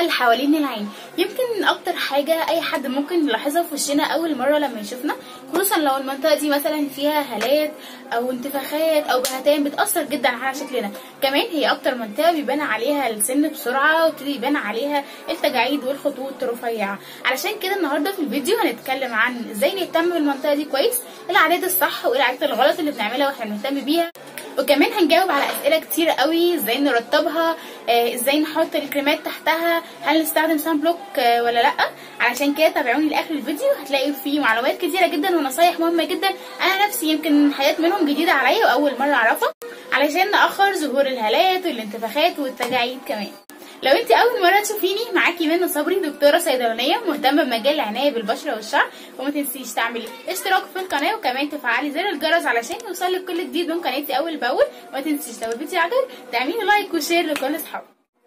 اللي حوالين العين يمكن اكتر حاجه اي حد ممكن يلاحظها في وشنا اول مره لما يشوفنا خصوصا لو المنطقه دي مثلا فيها هالات او انتفاخات او بهتان بتاثر جدا على شكلنا كمان هي اكتر منطقه بيبان عليها السن بسرعه ويبتدي يبان عليها التجاعيد والخطوط رفيعه علشان كده النهارده في الفيديو هنتكلم عن ازاي نهتم بالمنطقه دي كويس العادات الصح وايه العادات الغلط اللي بنعملها واحنا بنهتم بيها وكمان هنجاوب على اسئله كتير قوي ازاي نرطبها آه ازاي نحط الكريمات تحتها هل نستخدم سان بلوك آه ولا لا علشان كده تابعوني لاخر الفيديو هتلاقوا فيه معلومات كتيره جدا ونصايح مهمه جدا انا نفسي يمكن حاجات منهم جديده عليا واول مره اعرفها علشان ناخر ظهور الهالات والانتفاخات والتجاعيد كمان لو انت اول مره تشوفيني معاكي منى صبري دكتوره صيدلانيه مهتمه بمجال العنايه بالبشره والشعر وما تنسيش تعملي اشتراك في القناه وكمان تفعلي زر الجرس علشان يوصلك كل جديد من قناتي اول باول وما تنسيش لو الفيديو عجبك تعملي لايك وشير لكل اصحابك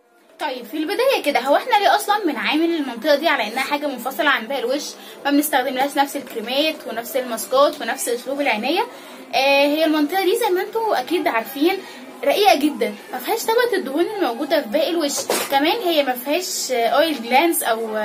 طيب في البدايه كده هو احنا ليه اصلا بنعامل المنطقه دي على انها حاجه منفصله عن باقي الوش ما بنستخدملهاش نفس الكريمات ونفس الماسكات ونفس اسلوب العنايه آه هي المنطقه دي زي ما انتوا اكيد عارفين رقيقه جدا ما فيهاش طبقه الدهون الموجوده في باقي الوش كمان هي ما فيهاش اويل جلانس او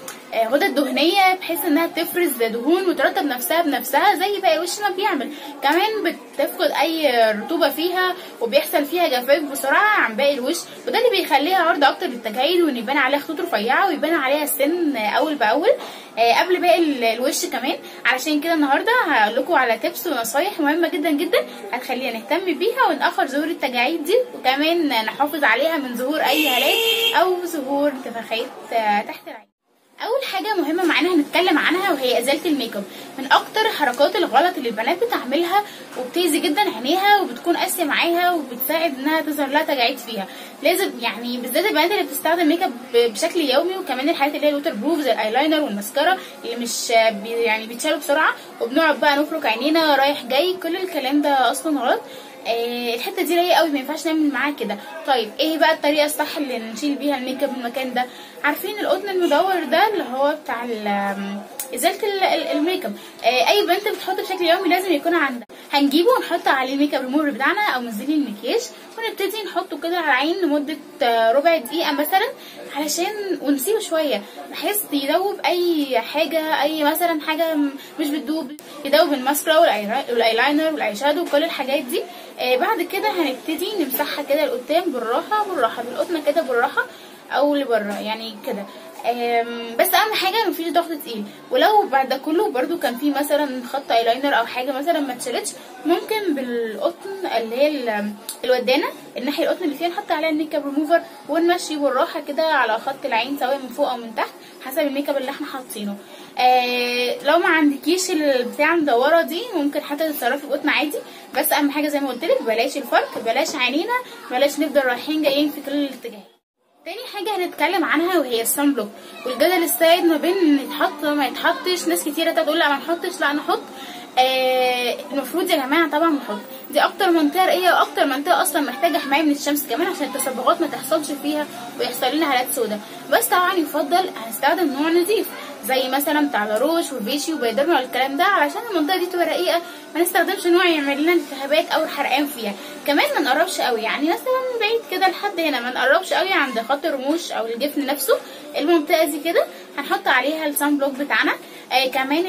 غدد دهنيه بحيث انها تفرز دهون وترطب نفسها بنفسها زي باقي الوش ما بيعمل كمان بتفقد اي رطوبه فيها وبيحصل فيها جفاف بسرعه عن باقي الوش وده اللي بيخليها عرضه اكتر للتجاعيد وان يبان عليها خطوط رفيعه ويبان عليها السن اول باول قبل باقي الوش كمان علشان كده النهارده هقول لكم على تيبس ونصايح مهمه جدا جدا هتخلينا نهتم بيها ونأخر ظهور التجاعيد دي وكمان نحافظ عليها من ظهور اي هالات او ظهور انتفاخات تحت العين اول حاجه مهمه معانا هنتكلم عنها وهي ازاله الميك اب من اكتر حركات الغلط اللي البنات بتعملها وبتأذي جدا عينيها وبتكون قاسيه معاها وبتساعد انها تظهر لها تجاعيد فيها لازم يعني بالذات البنات اللي بتستخدم ميك اب بشكل يومي وكمان الحاجات اللي هي الوتر بروف زي الايلاينر والماسكارا اللي مش بي يعني بيتشالوا بسرعه وبنقعد بقى نفرك عينينا رايح جاي كل الكلام ده اصلا غلط آه الحته دي رايقه قوي ما ينفعش نعمل معاها كده طيب ايه بقى الطريقه الصح اللي نشيل بيها الميك اب من المكان ده عارفين القطن المدور ده اللي هو بتاع ازاله الميك اب آه اي بنت بتحط بشكل يومي لازم يكون عندها هنجيبه ونحط عليه الميك اب ريموفر بتاعنا او منزلين المكياج ونبتدي نحطه كده على العين لمده ربع دقيقه مثلا علشان ونسيبه شويه بحيث يدوب اي حاجه اي مثلا حاجه مش بتدوب يدوب الماسكرا والايلاينر والاي شادو وكل الحاجات دي آه بعد كده هنبتدي نمسحها كده لقدام بالراحه بالراحه بالقطنه كده بالراحه او لبره يعني كده بس اهم حاجه مفيش ضغط تقيل ولو بعد ده كله برده كان في مثلا خط ايلاينر او حاجه مثلا ما اتشالتش ممكن بالقطن اللي هي الودانه الناحيه القطن اللي فيها نحط عليها الميك اب ريموفر ونمشي بالراحه كده على خط العين سواء من فوق او من تحت حسب الميك اب اللي احنا حاطينه آه لو ما عندكيش البتاع المدوره دي ممكن حتى تتصرفي بقطن عادي بس اهم حاجه زي ما قلت لك بلاش الفرق بلاش عينينا بلاش نفضل رايحين جايين في كل الاتجاهات تاني حاجة هنتكلم عنها وهي الصن بلوك والجدل السائد ما بين ان يتحط ما يتحطش ناس كتيرة تقول لا ما نحطش لا نحط آه المفروض يا جماعة طبعا نحط دي اكتر منطقة رقيقة واكتر منطقة اصلا محتاجة حماية من الشمس كمان عشان التصبغات ما تحصلش فيها ويحصل لنا هالات سودا بس طبعا يفضل هنستخدم نوع نظيف زي مثلا بتاع لاروش وفيشي وبيدرما والكلام ده علشان المنطقه دي تبقى رقيقه ما نستخدمش نوع يعمل لنا التهابات او حرقان فيها كمان ما نقربش قوي يعني مثلا بعيد كده لحد هنا ما نقربش قوي عند خط الرموش او الجفن نفسه المنطقه دي كده هنحط عليها الصن بلوك بتاعنا آه كمان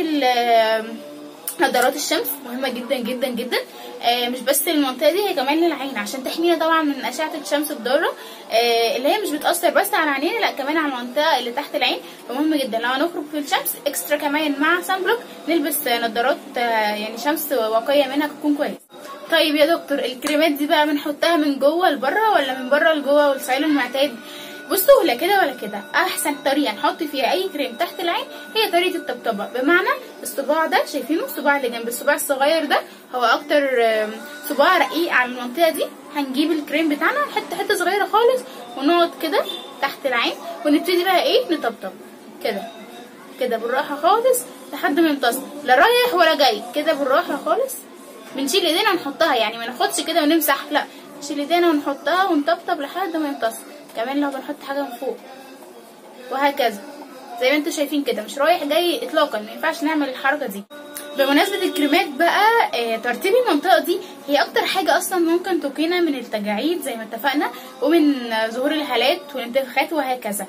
نظارات الشمس مهمه جدا جدا جدا آه مش بس المنطقه دي هي كمان للعين عشان تحمينا طبعا من اشعه الشمس الضاره آه اللي هي مش بتاثر بس على عينينا لا كمان على المنطقه اللي تحت العين فمهم جدا لو هنخرج في الشمس اكسترا كمان مع سان بلوك نلبس نظارات آه يعني شمس واقيه منها تكون كويس طيب يا دكتور الكريمات دي بقى بنحطها من جوه لبره ولا من بره لجوه والستايل المعتاد بصوا لا كده ولا كده احسن طريقه نحط فيها اي كريم تحت العين هي طريقه الطبطبه بمعنى الصباع ده شايفينه الصباع اللي جنب الصباع الصغير ده هو اكتر صباع رقيق على المنطقه دي هنجيب الكريم بتاعنا حته حته صغيره خالص ونقعد كده تحت العين ونبتدي بقى ايه نطبطب كده كده بالراحه خالص لحد ما يمتص لا رايح ولا جاي كده بالراحه خالص بنشيل ايدينا ونحطها يعني ما ناخدش كده ونمسح لا نشيل ايدينا ونحطها ونطبطب لحد ما يمتص كمان لو بنحط حاجه من فوق وهكذا زي ما انتم شايفين كده مش رايح جاي اطلاقا ما ينفعش نعمل الحركه دي بمناسبة الكريمات بقى آه، ترتيب المنطقة دي هي أكتر حاجة أصلا ممكن تقينا من التجاعيد زي ما اتفقنا ومن آه، ظهور الهالات والانتفاخات وهكذا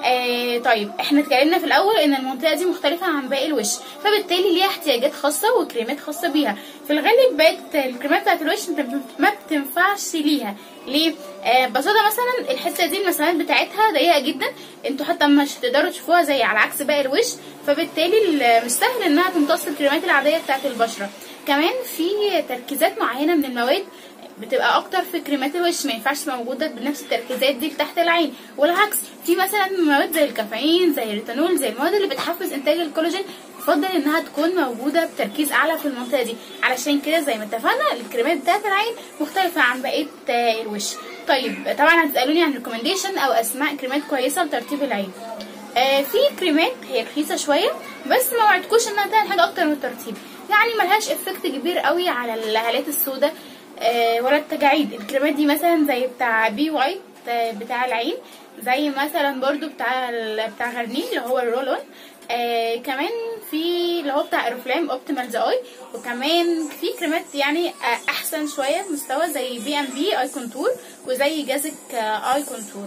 آه طيب احنا اتكلمنا في الاول ان المنطقه دي مختلفه عن باقي الوش فبالتالي ليها احتياجات خاصه وكريمات خاصه بيها في الغالب بقت الكريمات بتاعت الوش انت ما بتنفعش ليها ليه آه ببساطه مثلا الحته دي المسامات بتاعتها ضيقه جدا انتوا حتى مش هتقدروا تشوفوها زي على عكس باقي الوش فبالتالي مش سهل انها تمتص الكريمات العاديه بتاعت البشره كمان في تركيزات معينه من المواد بتبقى اكتر في كريمات الوش ما ينفعش موجوده بنفس التركيزات دي تحت العين والعكس في مثلا مواد زي الكافيين زي الريتانول زي المواد اللي بتحفز انتاج الكولاجين يفضل انها تكون موجوده بتركيز اعلى في المنطقه دي علشان كده زي ما اتفقنا الكريمات بتاعت العين مختلفه عن بقيه الوش طيب طبعا هتسالوني عن ريكومنديشن او اسماء كريمات كويسه لترطيب العين آه في كريمات هي رخيصه شويه بس ما وعدكوش انها تعمل حاجه اكتر من الترطيب يعني ملهاش افكت كبير قوي على الهالات السوداء آه ولا التجاعيد الكريمات دي مثلا زي بتاع بي وايت آه بتاع العين زي مثلا برضو بتاع بتاع غرنيه اللي هو الرول اون آه كمان في اللي هو بتاع ايروفلام اوبتيمال ذا اي وكمان في كريمات يعني آه احسن شويه مستوى زي بي ام بي اي كونتور وزي جازك آه اي كونتور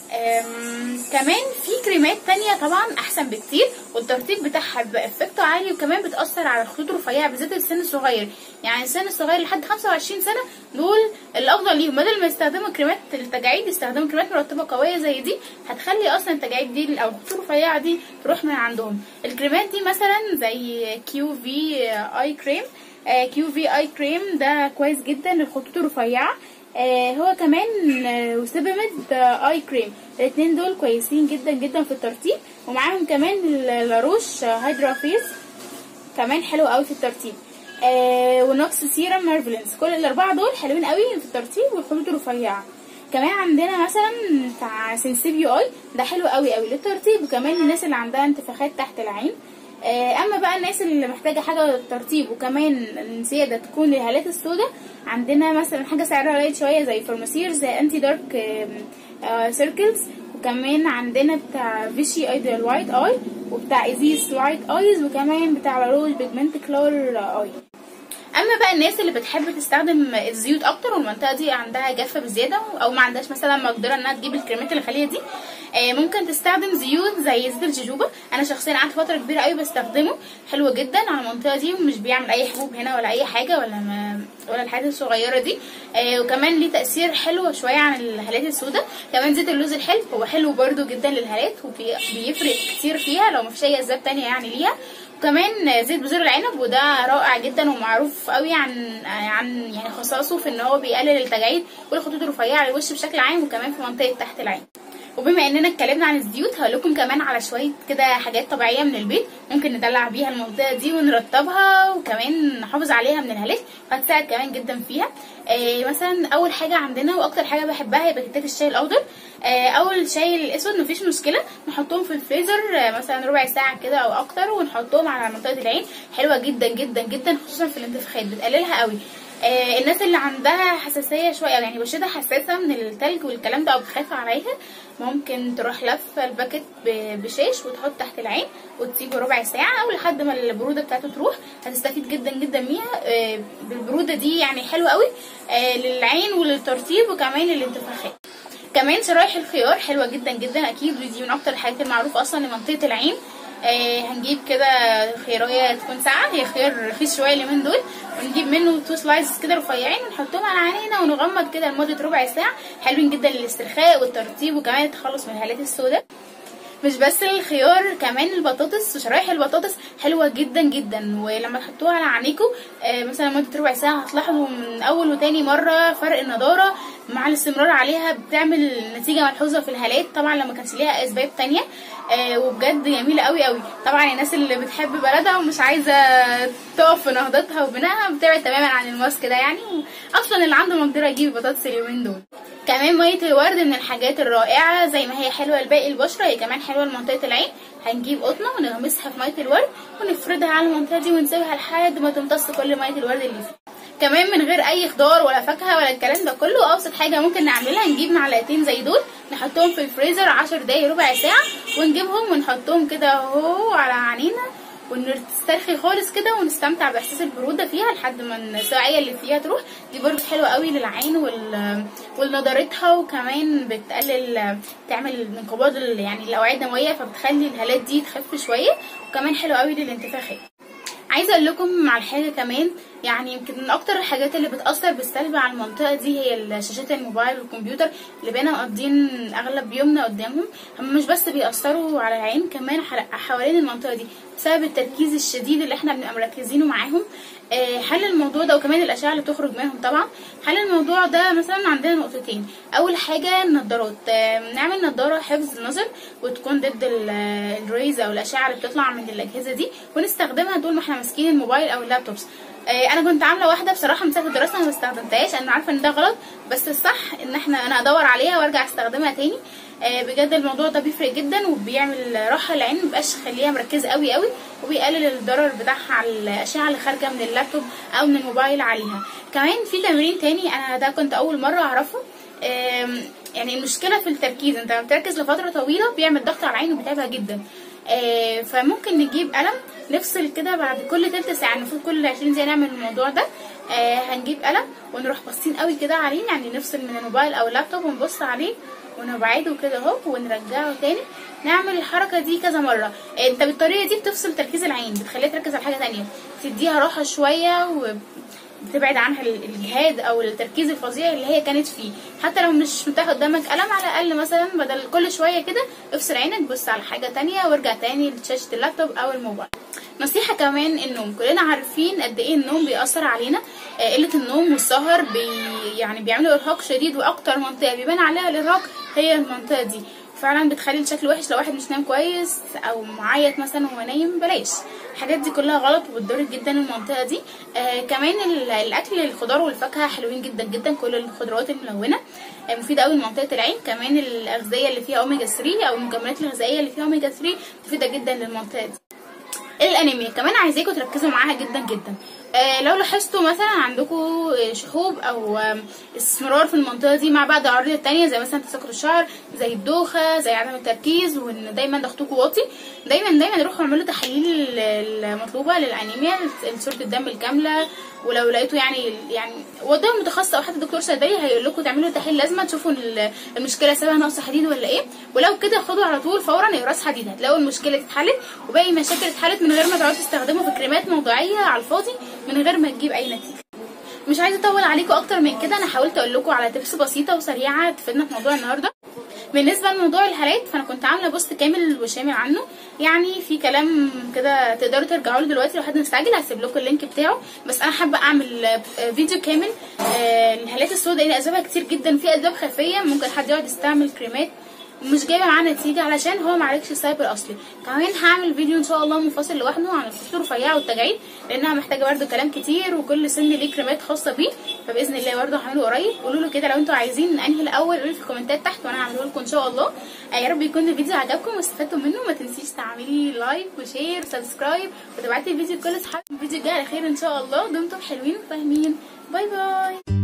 كمان في كريمات تانية طبعا احسن بكتير والترطيب بتاعها بيبقى افكته عالي وكمان بتاثر على الخطوط الرفيعه بالذات السن الصغير يعني السن الصغير لحد 25 سنه دول الافضل ليهم بدل ما يستخدموا كريمات التجاعيد يستخدموا كريمات مرطبه قويه زي دي هتخلي اصلا التجاعيد دي او الخطوط الرفيعه دي تروح من عندهم الكريمات دي مثلا زي كيو في اي كريم كيو في اي كريم ده كويس جدا للخطوط الرفيعه آه هو كمان آه وسيبمد آه اي كريم الاثنين دول كويسين جدا جدا في الترطيب ومعاهم كمان لاروش هيدرا فيس كمان حلو قوي في الترطيب آه ونوكس سيرم مارفلنس كل الاربعه دول حلوين قوي في الترطيب والخطوط الرفيعه كمان عندنا مثلا بتاع سنسيبيو اي ده حلو قوي قوي للترطيب وكمان الناس اللي عندها انتفاخات تحت العين اما بقى الناس اللي محتاجه حاجه للترطيب وكمان زياده تكون للهالات السوداء عندنا مثلا حاجه سعرها قليل شويه زي فارماسير زي انتي دارك سيركلز وكمان عندنا بتاع فيشي ايديال وايت اي وبتاع ازيس وايت ايز وكمان بتاع لاروج بيجمنت كلور اي اما بقى الناس اللي بتحب تستخدم الزيوت اكتر والمنطقه دي عندها جافه بزياده او ما عندهاش مثلا مقدره انها تجيب الكريمات الخاليه دي ممكن تستخدم زيوت زي زيت الجوجوبا انا شخصيا قعدت فتره كبيره قوي بستخدمه حلو جدا على المنطقه دي ومش بيعمل اي حبوب هنا ولا اي حاجه ولا ما ولا الحاجات الصغيره دي آه وكمان ليه تاثير حلو شويه عن الهالات السوداء كمان زيت اللوز الحلو هو حلو برده جدا للهالات وبيفرق كتير فيها لو مفيش اي اسباب تانية يعني ليها وكمان زيت بذور العنب وده رائع جدا ومعروف قوي عن عن يعني خصائصه في ان هو بيقلل التجاعيد والخطوط الرفيعه للوش بشكل عام وكمان في منطقه تحت العين وبما اننا اتكلمنا عن الزيوت هقول لكم كمان على شويه كده حاجات طبيعيه من البيت ممكن ندلع بيها المنطقه دي ونرطبها وكمان نحافظ عليها من الهالات فهتساعد كمان جدا فيها آه مثلا اول حاجه عندنا واكتر حاجه بحبها هي باكيتات الشاي الاخضر آه اول شاي الاسود مفيش مشكله نحطهم في الفريزر آه مثلا ربع ساعه كده او اكتر ونحطهم على منطقه العين حلوه جدا جدا جدا خصوصا في الانتفاخات بتقللها قوي آه الناس اللي عندها حساسيه شويه يعني بشرتها حساسه من التلج والكلام ده او بتخاف عليها ممكن تروح لفه الباكت بشاش وتحط تحت العين وتسيبه ربع ساعه او لحد ما البروده بتاعته تروح هتستفيد جدا جدا بيها آه بالبروده دي يعني حلوه قوي آه للعين وللترطيب وكمان للانتفاخات كمان شرايح الخيار حلوه جدا جدا اكيد ودي من اكتر الحاجات المعروفه اصلا لمنطقه العين آه هنجيب كده خيارية تكون ساقعة هي خيار رخيص شوية اليومين دول ونجيب منه تو سلايسز كده رفيعين ونحطهم على عينينا ونغمض كده لمدة ربع ساعة حلوين جدا للاسترخاء والترطيب وكمان التخلص من الهالات السوداء مش بس الخيار كمان البطاطس وشرايح البطاطس حلوه جدا جدا ولما تحطوها على عينيكم آه مثلا مده ربع ساعه هتلاحظوا من اول وتاني مره فرق النضاره مع الاستمرار عليها بتعمل نتيجه ملحوظه في الهالات طبعا لما كانش ليها اسباب تانية آه وبجد جميله قوي قوي طبعا الناس اللي بتحب بلدها ومش عايزه تقف في نهضتها وبنائها بتبعد تماما عن الماسك ده يعني اصلا اللي عنده مقدره يجيب بطاطس اليومين دول كمان ميه الورد من الحاجات الرائعه زي ما هي حلوه لباقي البشره هي كمان حلوه لمنطقه العين هنجيب قطنه ونغمسها في ميه الورد ونفردها على المنطقه دي ونسيبها لحد ما تمتص كل ميه الورد اللي فيها كمان من غير اي خضار ولا فاكهه ولا الكلام ده كله ابسط حاجه ممكن نعملها نجيب معلقتين زي دول نحطهم في الفريزر 10 دقايق ربع ساعه ونجيبهم ونحطهم كده اهو على عينينا ونسترخي خالص كده ونستمتع باحساس البروده فيها لحد ما السقعيه اللي فيها تروح دي برضه حلوه قوي للعين وال ولنضارتها وكمان بتقلل تعمل انقباض ال- يعني الاوعيه الدمويه فبتخلي الهالات دي تخف شويه وكمان حلو قوي للانتفاخات عايزه اقول لكم على حاجه كمان يعني يمكن من اكتر الحاجات اللي بتاثر بالسلب على المنطقه دي هي شاشات الموبايل والكمبيوتر اللي بقينا مقضين اغلب يومنا قدامهم هم مش بس بيأثروا على العين كمان حل- حوالين المنطقه دي بسبب التركيز الشديد اللي احنا بنبقى مركزينه معاهم آه، حل الموضوع ده وكمان الاشعه اللي بتخرج منهم طبعا حل الموضوع ده مثلا عندنا نقطتين اول حاجه النضارات آه، نعمل نضاره حفظ نظر وتكون ضد ال- الريز او الاشعه اللي بتطلع من الاجهزه دي ونستخدمها طول ما احنا ماسكين الموبايل او اللابتوبس آه، انا كنت عامله واحده بصراحه من ساعه الدراسه انا ما استخدمتهاش انا عارفه ان ده غلط بس الصح ان احنا انا ادور عليها وارجع استخدمها تاني آه، بجد الموضوع ده بيفرق جدا وبيعمل راحه للعين مبقاش خليها مركزه قوي قوي وبيقلل الضرر بتاعها على الاشعه اللي خارجه من اللابتوب او من الموبايل عليها كمان في تمرين تاني انا ده كنت اول مره اعرفه آم، يعني المشكله في التركيز انت لما بتركز لفتره طويله بيعمل ضغط على العين وبيتعبها جدا آه، فممكن نجيب قلم نفصل كده بعد كل تلت ساعه المفروض كل 20 دقيقه نعمل الموضوع ده آه، هنجيب قلم ونروح باصين قوي كده عليه يعني نفصل من الموبايل او اللابتوب ونبص عليه ونبعده كده اهو ونرجعه تاني نعمل الحركه دي كذا مره آه، انت بالطريقه دي بتفصل تركيز العين بتخليها تركز على حاجه تانية تديها راحه شويه و بتبعد عنها ال- الجهاد او التركيز الفظيع اللي هي كانت فيه حتى لو مش متاح قدامك قلم على الاقل مثلا بدل كل شويه كده افصل عينك بص على حاجه تانية وارجع تاني لشاشه اللابتوب او الموبايل نصيحة كمان النوم كلنا عارفين قد ايه النوم بيأثر علينا آه، قلة النوم والسهر بي يعني بيعملوا ارهاق شديد واكتر منطقة بيبان عليها الارهاق هي المنطقة دي فعلا بتخلي الشكل وحش لو واحد مش نايم كويس او معيط مثلا وهو نايم بلاش الحاجات دي كلها غلط وبتضر جدا المنطقه دي آه كمان ال- الاكل الخضار والفاكهه حلوين جدا جدا كل الخضروات الملونه آه مفيده قوي لمنطقه العين كمان الاغذيه اللي فيها اوميجا 3 او المكملات الغذائيه اللي فيها اوميجا 3 مفيده جدا للمنطقه دي الانيميا كمان عايزاكم تركزوا معاها جدا جدا آه لو لاحظتوا مثلا عندكم شحوب او آم، استمرار في المنطقه دي مع بعض الاعراض التانية زي مثلا تساقط الشعر زي الدوخه زي عدم التركيز وان دايما ضغطكم واطي دايما دايما روحوا اعملوا تحاليل المطلوبه للانيميا صوره الدم الكامله ولو لقيتوا يعني يعني ودوا متخصص او حتى دكتور صيدلي هيقول لكم تعملوا تحليل لازمه تشوفوا ال- المشكله سببها نقص حديد ولا ايه ولو كده خدوا على طول فورا اقراص حديد هتلاقوا المشكله اتحلت وباقي مشاكل اتحلت من غير ما تقعدوا تستخدموا في كريمات موضعيه على الفاضي من غير ما تجيب اي نتيجه مش عايزه اطول عليكم اكتر من كده انا حاولت اقول لكم على تبس بسيطه وسريعه تفيدنا في موضوع النهارده بالنسبه لموضوع الهالات فانا كنت عامله بوست كامل وشامل عنه يعني في كلام كده تقدروا ترجعوا له دلوقتي لو حد مستعجل هسيب لكم اللينك بتاعه بس انا حابه اعمل آه، فيديو كامل آه، الهالات السوداء لان اسبابها كتير جدا في اسباب خفيه ممكن حد يقعد يستعمل كريمات مش جايبه معاه نتيجه علشان هو معالجش السبب الاصلي كمان هعمل فيديو ان شاء الله منفصل لوحده عن الخطوط الرفيعه والتجاعيد لانها محتاجه برده كلام كتير وكل سن ليه كريمات خاصه بيه فباذن الله برده هعمله قريب قولوا له كده لو انتوا عايزين انهي الاول قولوا لي في الكومنتات تحت وانا هعمله لكم ان شاء الله آه، يا رب يكون الفيديو عجبكم واستفدتوا منه ما تنسيش تعملي لايك وشير وسبسكرايب وتبعتي الفيديو لكل اصحابك الفيديو الجاي على خير ان شاء الله دمتم حلوين وفاهمين باي باي